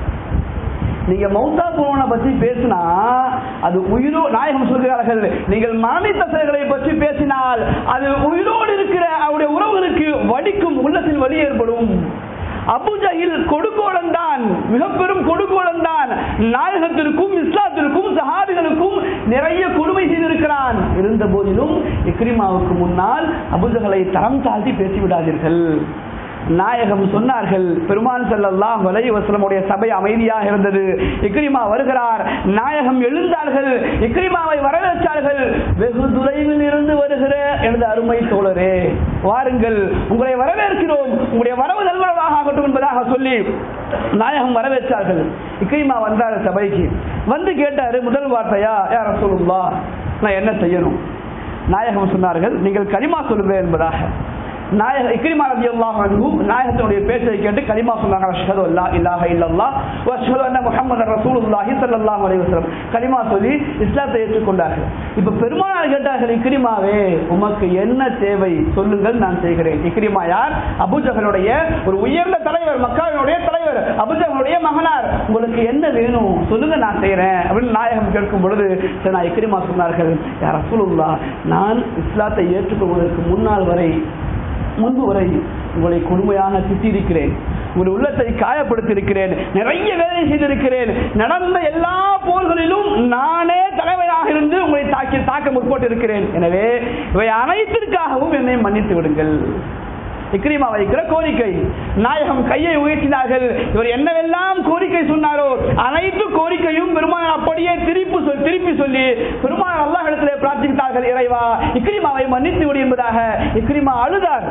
நீங்க மௌத்தா போன பற்றி பேசினா அது உயிரோ நாயகம் சொல்கிறார்கள் நீங்கள் மரணித்த செயல்களை பற்றி பேசினால் அது உயிரோடு இருக்கிற அவருடைய உறவுகளுக்கு வடிக்கும் உள்ளத்தில் வலி ஏற்படும் அபுஜஹில் கொடுகோலன் தான் மிக பெரும் கொடுகோலன் தான் நாயகத்திற்கும் இஸ்லாத்திற்கும் சஹாபிகளுக்கும் நிறைய கொடுமை செய்திருக்கிறான் இருந்த போதிலும் இக்ரிமாவுக்கு முன்னால் அபுஜகளை தரம் தாழ்த்தி பேசிவிடாதீர்கள் நாயகம் சொன்னார்கள் பெருமான் செல்லல்லாம் வலை வசலமுடைய சபை அமைதியாக இருந்தது இக்ரிமா வருகிறார் நாயகம் எழுந்தார்கள் இக்ரிமாவை வரவேற்றார்கள் வெகு தொலைவில் இருந்து வருகிற எனது அருமை தோழரே வாருங்கள் உங்களை வரவேற்கிறோம் உங்களுடைய வரவு நல்வரவாக ஆகட்டும் என்பதாக சொல்லி நாயகம் வரவேற்றார்கள் இக்ரிமா வந்தார் சபைக்கு வந்து கேட்டாரு முதல் வார்த்தையா யார சொல்லுங்களா நான் என்ன செய்யணும் நாயகம் சொன்னார்கள் நீங்கள் கலிமா சொல்லுங்கள் என்பதாக நாயக இக்ரிமா ரலியல்லாஹு அன்ஹு நாயகத்தினுடைய பேச்சை கேட்டு கலிமா சொன்னாங்க அஷ்ஹது அல்லா இலாஹ இல்லல்லாஹ் வ அஷ்ஹது அன்ன முஹம்மதர் ரசூலுல்லாஹி ஸல்லல்லாஹு அலைஹி வஸல்லம் கலிமா சொல்லி இஸ்லாத்தை ஏற்றுக்கொண்டார்கள் இப்ப பெருமானார் கேட்டார்கள் இக்ரிமாவே உமக்கு என்ன தேவை சொல்லுங்கள் நான் செய்கிறேன் இக்ரிமா யார் அபூஜஹலுடைய ஒரு உயர்ந்த தலைவர் மக்காவினுடைய தலைவர் அபூஜஹலுடைய மகனார் உங்களுக்கு என்ன வேணும் சொல்லுங்க நான் செய்கிறேன் அப்படின்னு நாயகம் கேட்கும் பொழுது சரி, நான் இக்ரிமா சொன்னார்கள் யார் ரசூலுல்லாஹ் நான் இஸ்லாத்தை ஏற்றுக்கொள்வதற்கு முன்னால் வரை முன்பு வரை உங்களை கொடுமையாக திட்டிருக்கிறேன் உங்கள் உள்ளத்தை காயப்படுத்தியிருக்கிறேன் நிறைய வேலை செய்திருக்கிறேன் நடந்த எல்லா போர்களிலும் நானே தலைவராக இருந்து உங்களை தாக்கி தாக்க முற்பட்டிருக்கிறேன் எனவே இவை அனைத்திற்காகவும் என்னை மன்னித்து விடுங்கள் இக்ரிமா வைக்கிற கோரிக்கை நாயகம் கையை உயர்த்தினார்கள் இவர் என்னவெல்லாம் கோரிக்கை சொன்னாரோ அனைத்து கோரிக்கையும் பெருமானார் அப்படியே திருப்பி சொல் திருப்பி சொல்லி பெருமானார் அல்லாஹ் இடத்திலே பிரார்த்தித்தார்கள் இறைவா இக்ரிமாவை மன்னித்து விடு என்பதாக இக்ரிமா அழுதார்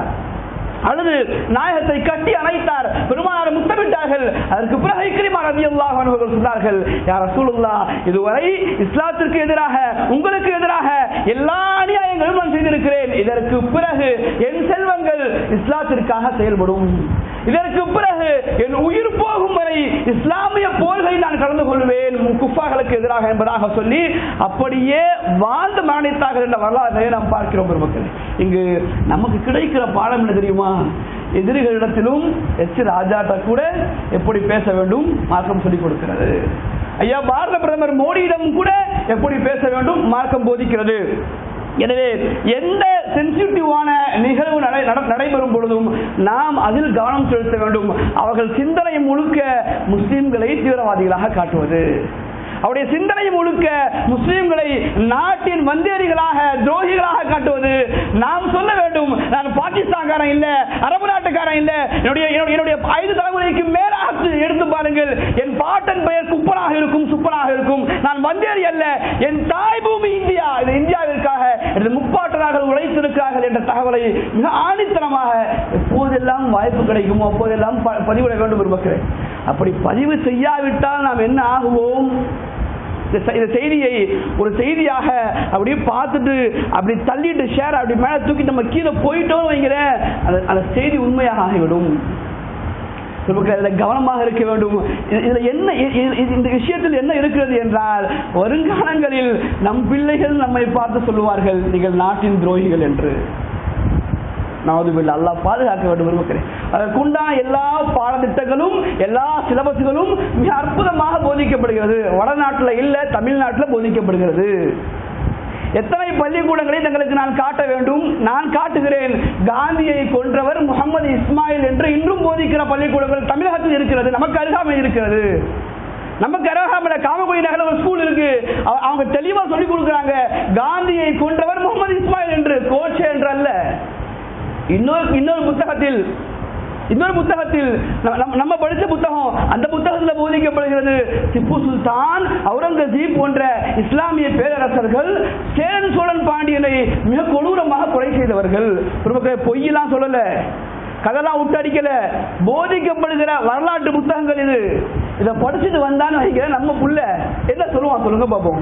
அழுது நாயகத்தை கட்டி அணைத்தார் பெருமானார் முத்தமிட்டார்கள் அதற்கு பிறகு இக்ரிமா ரலியல்லாஹு அன்ஹு அவர்கள் சொன்னார்கள் யார் ரசூலுல்லாஹ் இதுவரை இஸ்லாத்திற்கு எதிராக உங்களுக்கு எதிராக எல்லா அநியாயங்களும் நான் செய்திருக்கிறேன் இதற்கு பிறகு என் செல்வங்கள் இஸ்லாத்திற்காக செயல்படும் இதற்கு பிறகு என் உயிர் போகும் வரை இஸ்லாமிய போர்களில் நான் கலந்து கொள்வேன் குஃபார்களுக்கு எதிராக என்பதாக சொல்லி அப்படியே வாழ்ந்து மரணித்தார்கள் என்ற வரலாற்றை நாம் பார்க்கிறோம் பெருமக்கள் இங்கு நமக்கு கிடைக்கிற பாடம் என்ன தெரியுமா எதிரிகளிடத்திலும் எச் ராஜாட்ட கூட எப்படி பேச வேண்டும் மார்க்கம் சொல்லிக் கொடுக்கிறது ஐயா பாரத பிரதமர் மோடியிடம் கூட எப்படி பேச வேண்டும் மார்க்கம் போதிக்கிறது எனவே எந்த சென்சிட்டிவான நிகழ்வு நடை- நட- நடைபெறும் பொழுதும் நாம் அதில் கவனம் செலுத்த வேண்டும் அவர்கள் சிந்தனை முழுக்க முஸ்லிம்களை தீவிரவாதிகளாக காட்டுவது அவருடைய சிந்தனை முழுக்க முஸ்லிம்களை நாட்டின் வந்தேரிகளாக துரோகிகளாக காட்டுவது நாம் சொல்ல வேண்டும் நான் பாகிஸ்தான்காரன் இல்ல அரபு நாட்டுக்காரன் இல்ல என்னுடைய என்னுடைய- என்னுடைய ஐந்து தலைமுறைக்கு மேலாக எடுத்து பாருங்கள் என் பாட்டன் பெயர் குப்பனாக இருக்கும் சுப்பனாக இருக்கும் நான் வந்தேரி அல்ல என் தாய் பூமி இந்தியா இது இந்தியாவிற்காக எனது முப்பாட்டனார்கள் உழைத்திருக்கிறார்கள் என்ற தகவலை மிக ஆணித்தனமாக எப்போதெல்லாம் வாய்ப்பு கிடைக்குமோ அப்போதெல்லாம் ப- பதிவிட வேண்டும் இருக்கிறேன் அப்படி பதிவு செய்யாவிட்டால் நாம் என்ன ஆகுவோம் இந்த செ- இந்த செய்தியை ஒரு செய்தியாக அப்படியே பார்த்துட்டு அப்படி தள்ளிட்டு ஷேர் அப்படி மேல தூக்கி நம்ம கீழே போயிட்டோம் வைங்கிறேன் அந்த அந்த செய்தி உண்மையாக ஆகிவிடும் நமக்கு அதில் கவனமாக இருக்க வேண்டும் இது- இதுல என்ன இ- இ- இது- இந்த விஷயத்தில் என்ன இருக்கிறது என்றால் வருங்காலங்களில் நம் பிள்ளைகள் நம்மை பார்த்து சொல்லுவார்கள் நீங்கள் நாட்டின் துரோகிகள் என்று நவதுபில் அல்லாஹ் பாதுகாக்க வேண்டும் விரும்புகிறேன் அதற்குண்டான எல்லா பாடத்திட்டங்களும் எல்லா சிலபஸ்களும் மிக அற்புதமாக போதிக்கப்படுகிறது வடநாட்டில் இல்ல தமிழ்நாட்டில் போதிக்கப்படுகிறது எத்தனை பள்ளிக்கூடங்களை தங்களுக்கு நான் காட்ட வேண்டும் நான் காட்டுகிறேன் காந்தியை கொன்றவர் முகமது இஸ்மாயில் என்று இன்றும் போதிக்கிற பள்ளிக்கூடங்கள் தமிழகத்தில் இருக்கிறது நமக்கு அருகாமை இருக்கிறது நமக்கு அருகாமையில காமக்குடி நகர ஒரு ஸ்கூல் இருக்கு அவ- அவங்க தெளிவா சொல்லி கொடுக்குறாங்க காந்தியை கொன்றவர் முகமது இஸ்மாயில் என்று கோச்சே என்று அல்ல இன்னொரு இன்னொரு புத்தகத்தில் இன்னொரு புத்தகத்தில் நம்ம- நம்ம- நம்ம படிச்ச புத்தகம் அந்த புத்தகத்தில் போதிக்கப்படுகிறது திப்பு சுல்தான் அவுரங்கசீப் போன்ற இஸ்லாமிய பேரரசர்கள் சேரன் சோழன் பாண்டியனை மிக கொடூரமாக கொலை செய்தவர்கள் ஒரு பொய்யெல்லாம் சொல்லல கதெல்லாம் விட்டு அடிக்கல போதிக்கப்படுகிற வரலாற்று புத்தகங்கள் இது இதை படிச்சுட்டு வந்தான்னு வைக்கிற நம்ம புள்ள என்ன சொல்லுவான் சொல்லுங்க பாப்போம்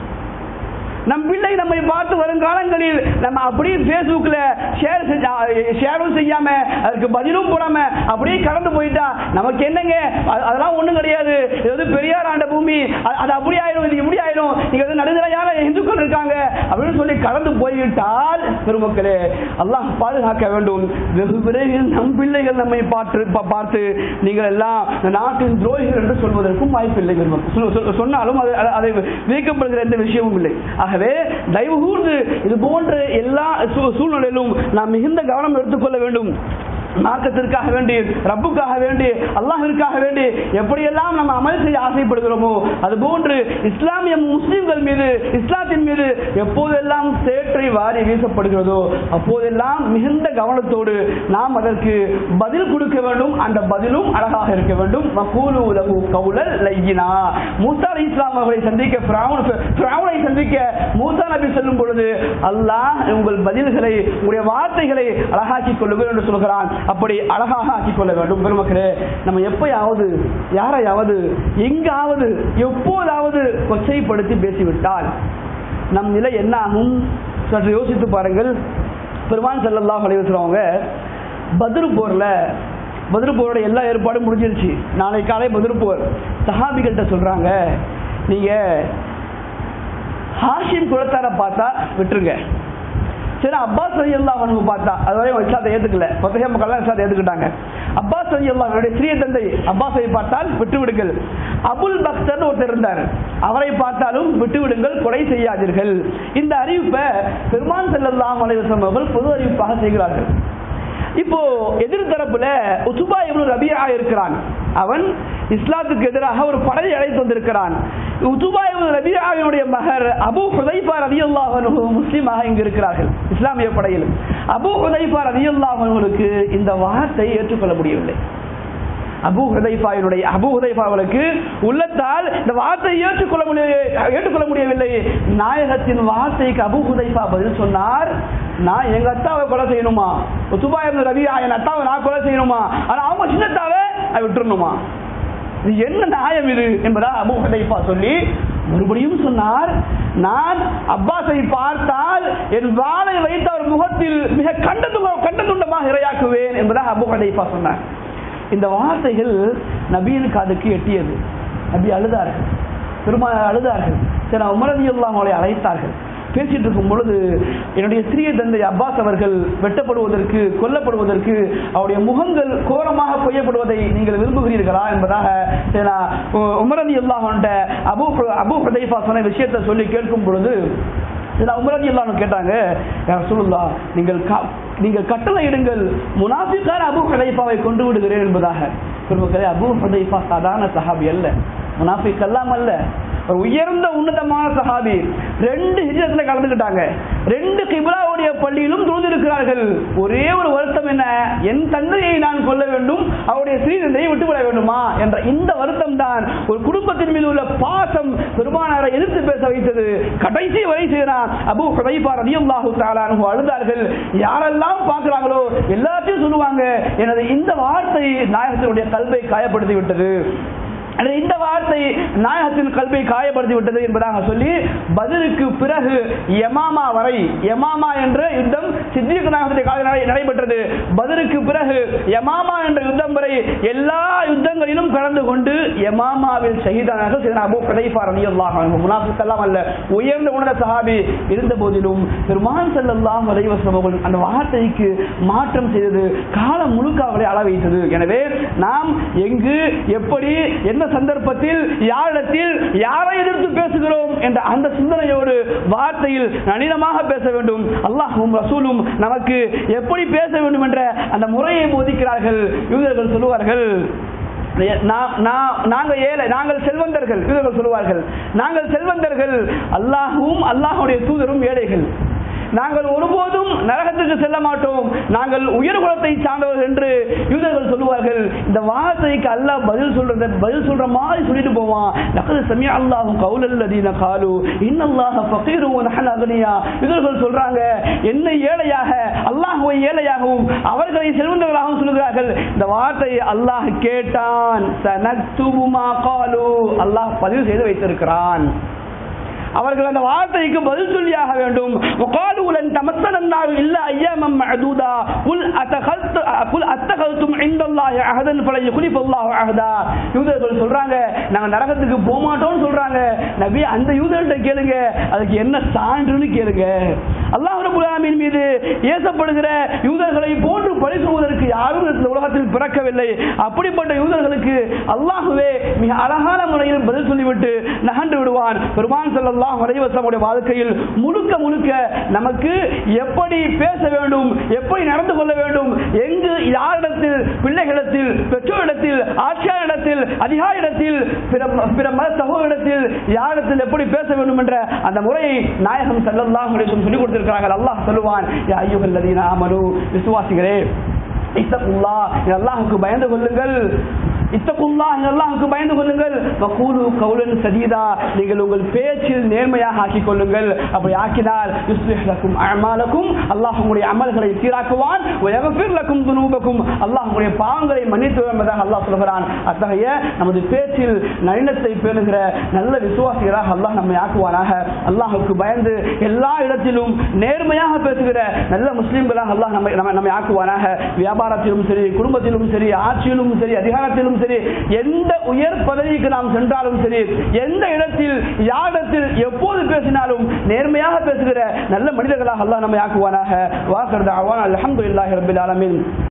நம் பிள்ளை நம்மை பார்த்து வரும் காலங்களில் நம்ம அப்படியே பேஸ்புக்ல ஷேர் ஷேரும் செய்யாம அதுக்கு பதிலும் போடாம அப்படியே கடந்து போயிட்டா நமக்கு என்னங்க அது- அதெல்லாம் ஒண்ணும் கிடையாது இது வந்து பெரியார் ஆண்ட பூமி அது- அது அப்படி ஆயிடும் இது இப்படி ஆயிடும் நீங்க வந்து நடுநிலையான இந்துக்கள் இருக்காங்க அப்படின்னு சொல்லி கடந்து போய்விட்டால் பெருமக்களே அல்லாஹ் பாதுகாக்க வேண்டும் வெகு விரைவில் நம் பிள்ளைகள் நம்மை பார்த்து பா- பார்த்து நீங்கள் எல்லாம் இந்த நாட்டின் துரோகிகள் என்று சொல்வதற்கும் வாய்ப்பில்லை பெருமக்கள் சொ- சொ- சொன்னாலும் அது அது- அதை விதிக்கப்படுகிற எந்த விஷயமும் இல்லை ஆகவே தயவு கூர்ந்து இது போன்ற எல்லா சூ- சூழ்நிலையிலும் நாம் மிகுந்த கவனம் எடுத்துக்கொள்ள வேண்டும் மார்க்கத்திற்காக வேண்டி ரப்புக்காக வேண்டி அல்லாஹிற்காக வேண்டி எப்படியெல்லாம் நம்ம அமல் செய்ய ஆசைப்படுகிறோமோ அது போன்று இஸ்லாமிய முஸ்லிம்கள் மீது இஸ்லாத்தின் மீது எப்போதெல்லாம் சேற்றை வாரி வீசப்படுகிறதோ அப்போதெல்லாம் மிகுந்த கவனத்தோடு நாம் அதற்கு பதில் கொடுக்க வேண்டும் அந்த பதிலும் அழகாக இருக்க வேண்டும் மகூலு உலகு கவுலல் லையினா மூசா அலி இஸ்லாம் அவர்களை சந்திக்க ஃபிரௌன் ஃபிரௌனை சந்திக்க மூசா நபி சொல்லும் பொழுது அல்லாஹ் உங்கள் பதில்களை உங்களுடைய வார்த்தைகளை அழகாக்கிக் கொள்ளுங்கள் என்று சொல்கிறான் அப்படி அழகாக ஆக்கிக் கொள்ள வேண்டும் பெருமக்களே நம்ம எப்பயாவது யாரையாவது எங்காவது எப்போதாவது கொச்சைப்படுத்தி பேசிவிட்டால் நம் நிலை என்ன ஆகும் சற்று யோசித்து பாருங்கள் பெருமான் ஸல்லல்லாஹு அலைஹி வஸல்லம் அவங்க பத்ரு போர்ல பத்ரு போரோட எல்லா ஏற்பாடும் முடிஞ்சிருச்சு நாளை காலை பத்ரு போர் சஹாபிகள்கிட்ட சொல்றாங்க நீங்க ஹாஷிம் குலத்தார பார்த்தா விட்டுருங்க சரி அப்பாஸ் ரதி அல்லா அவனுக்கு பார்த்தா அது வரையும் இஸ்லாத்தை ஏத்துக்கல பத்தகை மக்கள் இஸ்லாத்தை ஏத்துக்கிட்டாங்க அப்பாஸ் ரதி அல்லா அவனுடைய சிறிய தந்தை அப்பாஸை பார்த்தால் விட்டு விடுங்கள் அபுல் பக்தர் ஒருத்தர் இருந்தார் அவரை பார்த்தாலும் விட்டு விடுங்கள் கொலை செய்யாதீர்கள் இந்த அறிவிப்பை பெருமான் செல்லல்லாம் அலைவசம் அவர்கள் பொது அறிவிப்பாக செய்கிறார்கள் இப்போ எதிர்த்தரப்புல உசுபா இப்னு ரபியா இருக்கிறான் அவன் இஸ்லாத்துக்கு எதிராக ஒரு படையை அழைத்து வந்திருக்கிறான் உசுபா இப்னு ரபியாவினுடைய மகர் அபு ஹுதைஃபா ரலியல்லாஹு அன்ஹு முஸ்லிமாக இங்கு இருக்கிறார்கள் இஸ்லாமிய படையில் அபு ஹுதைஃபா ரலியல்லாஹு அன்ஹுவுக்கு இந்த வார்த்தை ஏற்றுக்கொள்ள முடியவில்லை அபு ஹுதைஃபாவினுடைய அபு ஹுதைஃபாவுக்கு உள்ளத்தால் இந்த வார்த்தையை ஏற்றுக்கொள்ள முடிய ஏற்றுக்கொள்ள முடியவில்லை நாயகத்தின் வார்த்தைக்கு அபு ஹுதைஃபா பதில் சொன்னார் நான் எங்க அத்தாவை கொலை செய்யணுமா துபாய் ரவி என் அத்தாவை நான் கொலை செய்யணுமா ஆனா அவங்க சின்னத்தாவை விட்டுறணுமா இது என்ன நியாயம் இது என்பதா அபு ஹுதைஃபா சொல்லி மறுபடியும் சொன்னார் நான் அப்பாஸை பார்த்தால் என் வாளை வைத்த அவர் முகத்தில் மிக கண்ட கண்ட துண்டமாக இரையாக்குவேன் என்பதாக அபு ஹுதைஃபா சொன்னார் இந்த வார்த்தைகள் நபியின் காதுக்கு எட்டியது நபி அழுதார்கள் பெருமாள் அழுதார்கள் சரி உமரதி அவங்களை அழைத்தார்கள் பேசிட்டு இருக்கும் பொழுது என்னுடைய சிறிய தந்தை அப்பாஸ் அவர்கள் வெட்டப்படுவதற்கு கொல்லப்படுவதற்கு அவருடைய முகங்கள் கோரமாக கொய்யப்படுவதை நீங்கள் விரும்புகிறீர்களா என்பதாக உமரதி அல்லாஹன்ட்ட அபு அபு ஹுதைஃபா சொன்ன விஷயத்தை சொல்லி கேட்கும் பொழுது உமரதி எல்லாம் கேட்டாங்க சொல்லுல்லா நீங்கள் நீங்கள் கட்டளை இடுங்கள் முனாஃபிக்கான அபு ஹதைஃபாவை கொண்டு விடுகிறேன் என்பதாக பெருமக்களே அபு ஹதைஃபா சாதாரண சஹாபி அல்ல முனாஃபிக் எல்லாம் அல்ல ஒரு உயர்ந்த உன்னதமான சஹாபி ரெண்டு ஹிஜரத்துல கலந்துக்கிட்டாங்க ரெண்டு கிபிலாவுடைய பள்ளியிலும் தொழுதிருக்கிறார்கள் ஒரே ஒரு வருத்தம் என்ன என் தந்தையை நான் கொல்ல வேண்டும் அவருடைய ஸ்ரீதந்தையை விட்டுவிட வேண்டுமா என்ற இந்த வருத்தம் தான் ஒரு குடும்பத்தின் மீது உள்ள பாசம் பெருமானாரை எதிர்த்து பேச வைத்தது கடைசி வரை செய்தான் அபு ஹுதைஃபா ரலியல்லாஹு தஆலா அன்ஹு அழுதார்கள் யாரெல்லாம் பார்க்கறாங்களோ எல்லாத்தையும் சொல்லுவாங்க எனது இந்த வார்த்தை நாயகத்தினுடைய கல்வை காயப்படுத்தி விட்டது இந்த வார்த்தை நாயகத்தின் கல்வை காயப்படுத்தி விட்டது என்பதாக சொல்லி பதிலுக்கு பிறகு யமாமா வரை யமாமா என்ற யுத்தம் சித்திக நாயகத்துடைய கால நடைபெற்றது பதிலுக்கு பிறகு யமாமா என்ற யுத்தம் வரை எல்லா யுத்தங்களிலும் கலந்து கொண்டு யமாமாவில் ஷஹீதானார்கள் அபு ஹுதைஃபா ரலியல்லாஹு அன்ஹு முனாஃபிக்கெல்லாம் அல்ல உயர்ந்த உணர சஹாபி இருந்த போதிலும் பெருமான் ஸல்லல்லாஹு அலைஹி வஸல்லம் அந்த வார்த்தைக்கு மாற்றம் செய்தது காலம் முழுக்க அவரை அள வைத்தது எனவே நாம் எங்கு எப்படி என்ன சந்தர்ப்பத்தில் யாரிடத்தில் யாரை எதிர்த்து பேசுகிறோம் என்ற அந்த சிந்தனையோடு வார்த்தையில் நளினமாக பேச வேண்டும் அல்லாஹும் ரசூலும் நமக்கு எப்படி பேச வேண்டும் என்ற அந்த முறையை போதிக்கிறார்கள் யூதர்கள் சொல்லுவார்கள் நாங்கள் ஏழை நாங்கள் செல்வந்தர்கள் யூதர்கள் சொல்லுவார்கள் நாங்கள் செல்வந்தர்கள் அல்லாஹும் அல்லாஹுடைய தூதரும் ஏழைகள் நாங்கள் ஒருபோதும் நரகத்துக்கு செல்ல மாட்டோம் நாங்கள் உயர் குலத்தை சார்ந்தவர்கள் என்று யூதர்கள் சொல்லுவார்கள் இந்த வார்த்தைக்கு அல்லாஹ் பதில் சொல்றத பதில் சொல்ற மாதிரி சொல்லிட்டு போவான் லக்கது சமியா அல்லாஹும் கவுலல்லதீன காலு இன்னல்லாஹ ஃபகீரு வ நஹனு அக்னியா யூதர்கள் சொல்றாங்க என்ன ஏழையாக அல்லாஹ்வை ஏழையாகவும் அவர்களை செல்வந்தர்களாகவும் சொல்லுகிறார்கள் இந்த வார்த்தையை அல்லாஹ் கேட்டான் சனக்துபு மா காலு அல்லாஹ் பதிவு செய்து வைத்திருக்கிறான் அவர்கள் அந்த வார்த்தைக்கு பதில் சொல்லியாக வேண்டும் முகாலுலன் தமத்தனன்னாவு இல்ல ஐயாமம் மஅதூதா குல் அத்தகல்து குல் அத்தகல்தும் இந்தல்லாஹி அஹதன் ஃபல யுக்லிஃபுல்லாஹு அஹதா யூதர்கள் சொல்றாங்க நாங்க நரகத்துக்கு போக மாட்டோம்னு சொல்றாங்க நபி அந்த யூதர்கிட்ட கேளுங்க அதுக்கு என்ன சான்றுன்னு கேளுங்க அல்லாஹ் ரப்பல் ஆலமீன் மீது ஏசப்படுகிற யூதர்களை போன்று பழி சொல்வதற்கு யாரும் இந்த உலகத்தில் பிறக்கவில்லை அப்படிப்பட்ட யூதர்களுக்கு அல்லாஹுவே மிக அழகான முறையில் பதில் சொல்லிவிட்டு நகண்டு விடுவான் பெருமான் ஸல்லல்லாஹு அலைஹி வஸல்லம் வாழ்க்கையில் முழுக்க முழுக்க நமக்கு எப்படி பேச வேண்டும் எப்படி நடந்து கொள்ள வேண்டும் எங்கு யாரிடத்தில் பிள்ளைகளிடத்தில் பெற்றோரிடத்தில் ஆட்சியாரிடத்தில் அதிகாரிடத்தில் பிற பிற மத சகோதரிடத்தில் யாரிடத்தில் எப்படி பேச வேண்டும் என்ற அந்த முறையை நாயகம் ஸல்லல்லாஹு அலைஹி வஸல்லம் சொல்லிக் கொடுத்திருக்கிறார்கள் அல்லாஹ் சொல்லுவான் யா அய்யுஹல்லதீன ஆமனு விசுவாசிகளே இத்தகுல்லா அல்லாஹுக்கு பயந்து கொள்ளுங்கள் இத்தகுல்லா அல்லாஹுக்கு பயந்து கொள்ளுங்கள் வகூலு கௌலன் சதீதா நீங்கள் உங்கள் பேச்சில் நேர்மையாக ஆக்கிக் கொள்ளுங்கள் அப்படி ஆக்கினால் யுஸ்லிஹ் லக்கும் அமாலக்கும் அல்லாஹ் உங்களுடைய அமல்களை சீராக்குவான் வயகஃபிர் லக்கும் துனூபக்கும் அல்லாஹ் உங்களுடைய பாவங்களை மன்னித்து என்பதாக அல்லாஹ் சொல்கிறான் அத்தகைய நமது பேச்சில் நளினத்தை பேணுகிற நல்ல விசுவாசிகளாக அல்லாஹ் நம்மை ஆக்குவானாக அல்லாஹுக்கு பயந்து எல்லா இடத்திலும் நேர்மையாக பேசுகிற நல்ல முஸ்லிம்களாக அல்லாஹ் நம்மை நம்ம நம்மை ஆக்குவானாக வியாபாரத்திலும் சரி குடும்பத்திலும் சரி ஆட்சியிலும் சரி அதிகாரத்திலும் சரி எந்த உயர் பதவிக்கு நாம் சென்றாலும் சரி எந்த இடத்தில் யாரிடத்தில் எப்போது பேசினாலும் நேர்மையாக பேசுகிற நல்ல மனிதர்களாக அல்லாஹ் நம்மை ஆக்குவானாக வாக்கர் அவான் அலமதுல்லாஹி ரபில் ஆலமீன்